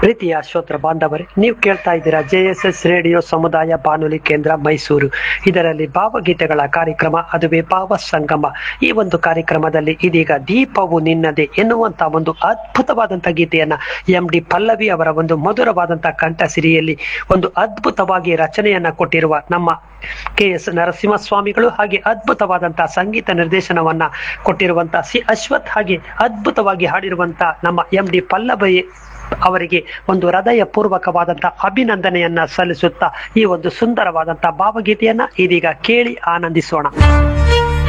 ಪ್ರೀತಿಯ ಶ್ರೋತ್ರ ಬಾಂಧವರೇ ನೀವು ಕೇಳ್ತಾ ಇದ್ದೀರಾ ಜೆ ಎಸ್ ಎಸ್ ರೇಡಿಯೋ ಸಮುದಾಯ ಬಾನುಲಿ ಕೇಂದ್ರ ಮೈಸೂರು ಇದರಲ್ಲಿ ಭಾವಗೀತೆಗಳ ಕಾರ್ಯಕ್ರಮ ಅದುವೇ ಭಾವ ಸಂಗಮ ಈ ಒಂದು ಕಾರ್ಯಕ್ರಮದಲ್ಲಿ ಇದೀಗ ದೀಪವು ನಿನ್ನದೆ ಎನ್ನುವಂತ ಒಂದು ಅದ್ಭುತವಾದಂತ ಗೀತೆಯನ್ನ ಎಂ ಡಿ ಪಲ್ಲವಿ ಅವರ ಒಂದು ಮಧುರವಾದಂತ ಕಂಠಸಿರಿಯಲ್ಲಿ ಒಂದು ಅದ್ಭುತವಾಗಿ ರಚನೆಯನ್ನ ಕೊಟ್ಟಿರುವ ನಮ್ಮ ಕೆ ಎಸ್ ನರಸಿಂಹಸ್ವಾಮಿಗಳು ಹಾಗೆ ಅದ್ಭುತವಾದಂತಹ ಸಂಗೀತ ನಿರ್ದೇಶನವನ್ನ ಕೊಟ್ಟಿರುವಂತಹ ಸಿ ಅಶ್ವಥ್ ಹಾಗೆ ಅದ್ಭುತವಾಗಿ ಹಾಡಿರುವಂತ ನಮ್ಮ ಎಂ ಡಿ ಪಲ್ಲವಿ ಅವರಿಗೆ ಒಂದು ಹೃದಯ ಪೂರ್ವಕವಾದಂತಹ ಅಭಿನಂದನೆಯನ್ನ ಸಲ್ಲಿಸುತ್ತಾ ಈ ಒಂದು ಸುಂದರವಾದಂತಹ ಭಾವಗೀತೆಯನ್ನ ಇದೀಗ ಕೇಳಿ ಆನಂದಿಸೋಣ